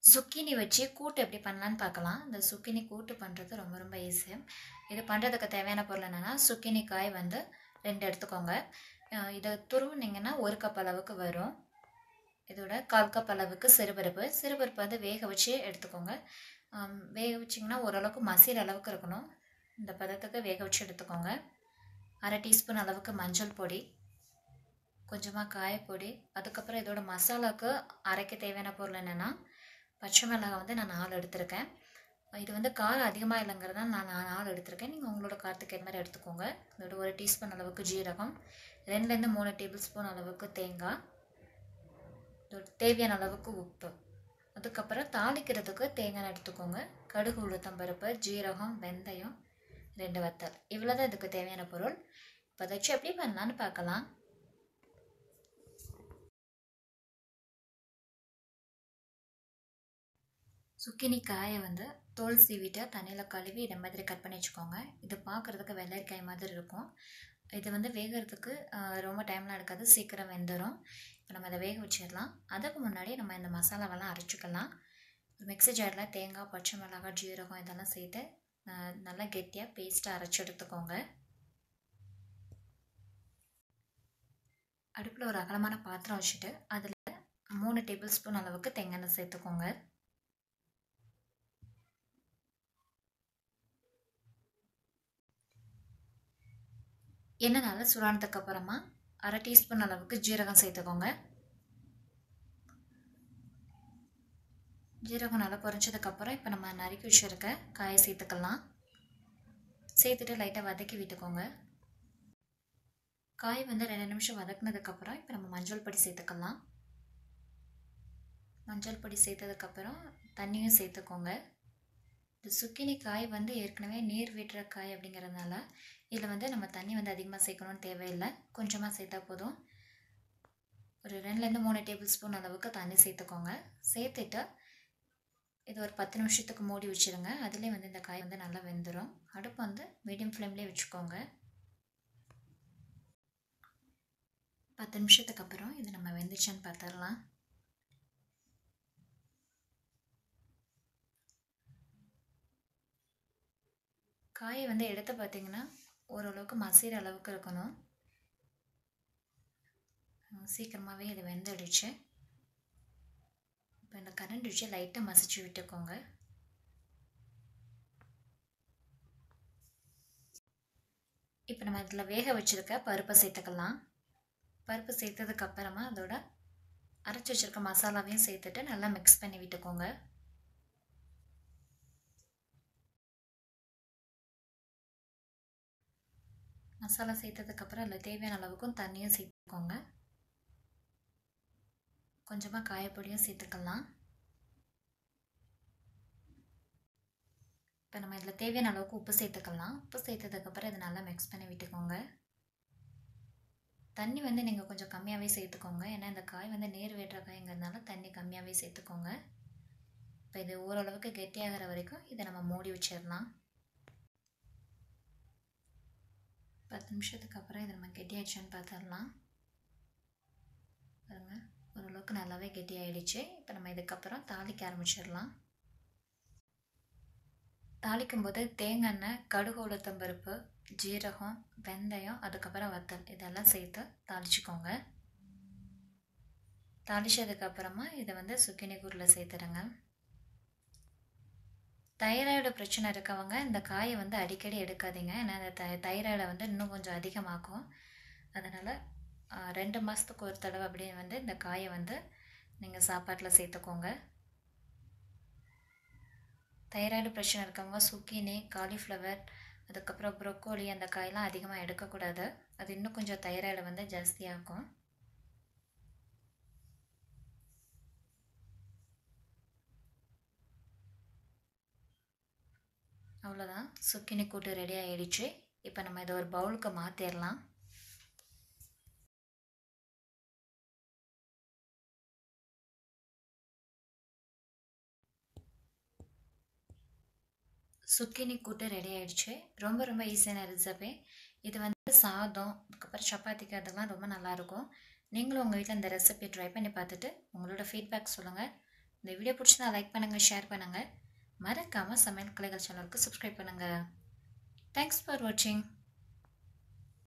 சுக்கினி வச்சு கூட்டு எப்படி பண்ணலான்னு பார்க்கலாம் இந்த சுக்கினி கூட்டு பண்ணுறது ரொம்ப ரொம்ப ஈஸி இது பண்ணுறதுக்கு தேவையான பொருள் என்னென்னா சுக்கினி காய் வந்து ரெண்டு எடுத்துக்கோங்க அஹ் இதை துருவுனீங்கன்னா ஒரு கப் அளவுக்கு வரும் இதோட கால் கப் அளவுக்கு சிறுபருப்பு சிறுபருப்பு வந்து வேக வச்சு எடுத்துக்கோங்க ஆம், வேக வச்சிங்கன்னா ஓரளவுக்கு மசிற அளவுக்கு இருக்கணும் இந்த பதத்துக்கு வேக வச்சு எடுத்துக்கோங்க அரை டீஸ்பூன் அளவுக்கு மஞ்சள் பொடி கொஞ்சமாக காயப்பொடி அதுக்கப்புறம் இதோட மசாலாவுக்கு அரைக்க தேவையான பொருள் என்னென்னா பச்சை மிளகாய் வந்து நான் நாலு எடுத்திருக்கேன் இது வந்து காரம் அதிகமாக இல்லைங்கிறதா நான் நான் நாலு எடுத்திருக்கேன் நீங்கள் உங்களோட காரத்துக்கு ஏற்ற மாதிரி எடுத்துக்கோங்க இதோட ஒரு டீஸ்பூன் அளவுக்கு ஜீரகம் ரெண்டுலேருந்து மூணு டேபிள் ஸ்பூன் அளவுக்கு தேங்காய் இதோட தேவையான அளவுக்கு உப்பு அதுக்கப்புறம் தாளிக்கிறதுக்கு தேங்காய் எடுத்துக்கோங்க கடுகு உளுத்தம்பருப்பு ஜீரகம் வெந்தயம் ரெண்டு வத்தல் இவ்வளோ தான் இதுக்கு தேவையான பொருள் இப்போ அதை வச்சு எப்படி பண்ணலான்னு பார்க்கலாம் சுக்கினி காயை வந்து தோல் சீவிட்டு தண்ணியில் கழுவி இதை மாதிரி கட் பண்ணி வச்சுக்கோங்க இது பார்க்குறதுக்கு வெள்ளரிக்காய் மாதிரி இருக்கும் இது வந்து வேகிறதுக்கு ஆஹ், ரொம்ப டைம்லாம் எடுக்காது சீக்கிரம் வெந்துடும் இப்போ நம்ம இதை வேக வச்சிடலாம் அதுக்கு முன்னாடி நம்ம இந்த மசாலாவெல்லாம் அரைச்சிக்கலாம் ஒரு மிக்ஸி ஜாரில் தேங்காய் பச்சை மிளகாய் ஜீரகம் இதெல்லாம் சேர்த்து ஆஹ், நல்லா கெட்டியாக பேஸ்ட்டாக அரைச்சி எடுத்துக்கோங்க அடுப்பில் ஒரு அகலமான பாத்திரம் வச்சுட்டு அதில் மூணு டேபிள் ஸ்பூன் அளவுக்கு தேங்காய் சேர்த்துக்கோங்க எண்ணெய் நல்லா சுடானதுக்கு அப்புறமா அரை டீஸ்பூன் அளவுக்கு ஜீரகம் சேர்த்துக்கோங்க ஜீரகம் நல்லா பொரிஞ்சதுக்கப்புறம் இப்போ நம்ம நறுக்கி வச்சுருக்க காயை சேர்த்துக்கலாம் சேர்த்துட்டு லைட்டாக வதக்கி விட்டுக்கோங்க காய் வந்து ரெண்டு நிமிஷம் வதக்குனதுக்கப்புறம் இப்போ நம்ம மஞ்சள் பொடி சேர்த்துக்கலாம் மஞ்சள் பொடி சேர்த்ததுக்கப்புறம் தண்ணியும் சேர்த்துக்கோங்க இந்த சுக்கினி காய் வந்து ஏற்கனவே நீர் விடுற காய் அப்படிங்கிறதுனால இதில் வந்து நம்ம தண்ணி வந்து அதிகமாக சேர்க்கணும்னு தேவையில்லை கொஞ்சமாக சேர்த்தா போதும் ஒரு ரெண்டுலேருந்து மூணு டேபிள் ஸ்பூன் அளவுக்கு தண்ணி சேர்த்துக்கோங்க சேர்த்துட்டு இது ஒரு பத்து நிமிஷத்துக்கு மூடி வச்சுருங்க அதுலேயே வந்து இந்த காய் வந்து நல்லா வெந்துடும் அடுப்பு வந்து மீடியம் ஃப்ளேம்லேயே வச்சுக்கோங்க பத்து நிமிஷத்துக்கு அப்புறம் இது நம்ம வெந்துச்சான்னு பார்த்துடலாம் காயை வந்து எடுத்து பார்த்தீங்கன்னா ஓரளவுக்கு மசிற அளவுக்கு இருக்கணும் சீக்கிரமாகவே இது வெந்துடுச்சு இப்போ இந்த கரண்ட் வச்சு லைட்டாக மசிச்சு விட்டுக்கோங்க இப்போ நம்ம இதில் வேக வச்சுருக்க பருப்பை சேர்த்துக்கலாம் பருப்பு சேர்த்ததுக்கு அப்புறமா அதோட அரைச்சி வச்சுருக்க மசாலாவையும் சேர்த்துட்டு நல்லா மிக்ஸ் பண்ணி விட்டுக்கோங்க மசாலா சேர்த்ததுக்கப்புறம் அதில் தேவையான அளவுக்கும் தண்ணியும் சேர்த்துக்கோங்க கொஞ்சமாக காயப்பொடியும் சேர்த்துக்கலாம் இப்போ நம்ம இதில் தேவையான அளவுக்கு உப்பு சேர்த்துக்கலாம் உப்பு சேர்த்ததுக்கப்புறம் இதை நல்லா மிக்ஸ் பண்ணி விட்டுக்கோங்க தண்ணி வந்து நீங்கள் கொஞ்சம் கம்மியாகவே சேர்த்துக்கோங்க ஏன்னா இந்த காய் வந்து நேர் வேட்டுற காய்ங்கிறதுனால தண்ணி கம்மியாகவே சேர்த்துக்கோங்க இப்போ இது ஓரளவுக்கு கெட்டியாகிற வரைக்கும் இதை நம்ம மூடி வச்சிடலாம் பத்து நிமிஷத்துக்கு அப்புறம் இதை நம்ம கெட்டியாச்சான்னு பார்த்துடலாம் பாருங்க ஓரளவுக்கு நல்லாவே கெட்டியாயிடுச்சு இப்போ நம்ம இதுக்கப்புறம் தாளிக்க ஆரம்பிச்சிடலாம் தாளிக்கும் போது தேங்காய் எண்ணெய் கடுகு உளுத்தம்பருப்பு ஜீரகம் வெந்தயம் அதுக்கப்புறம் வத்தல் இதெல்லாம் சேர்த்து தாளிச்சுக்கோங்க தாளிச்சதுக்கப்புறமா இதை வந்து சுக்கினி கூரில் சேர்த்துடுங்க தைராய்டு பிரச்சனை இருக்கவங்க இந்த காயை வந்து அடிக்கடி எடுக்காதீங்க ஏன்னா அந்த தை தைராய்டை வந்து இன்னும் கொஞ்சம் அதிகமாக்கும் அதனால் ரெண்டு மாதத்துக்கு ஒரு தடவை அப்படியே வந்து இந்த காயை வந்து நீங்கள் சாப்பாட்டில் சேர்த்துக்கோங்க தைராய்டு பிரச்சனை இருக்கவங்க சுக்கினி காலிஃப்ளவர் அதுக்கப்புறம் ப்ரொக்கோலி அந்த காயெல்லாம் அதிகமாக எடுக்கக்கூடாது அது இன்னும் கொஞ்சம் தைராய்டை வந்து ஜாஸ்தியாகும் அவ்வளோதான் சுக்கினி கூட்டு ரெடி ஆகிடுச்சு இப்போ நம்ம இதை ஒரு பவுலுக்கு மாற்றிடலாம் சுக்கினி கூட்டு ரெடி ஆயிடுச்சு ரொம்ப ரொம்ப ஈஸியான ரெசிபி இது வந்து சாதம் அதுக்கப்புறம் சப்பாத்திக்கு அதெல்லாம் ரொம்ப நல்லாயிருக்கும் நீங்களும் உங்கள் வீட்டில் இந்த ரெசிபி ட்ரை பண்ணி பார்த்துட்டு உங்களோட ஃபீட்பேக் சொல்லுங்கள் இந்த வீடியோ பிடிச்சதா லைக் பண்ணுங்கள் ஷேர் பண்ணுங்கள் மறக்காமல் சமையல் கலைகள் சேனலுக்கு சப்ஸ்கிரைப் பண்ணுங்கள் தேங்க்ஸ் ஃபார் வாட்சிங்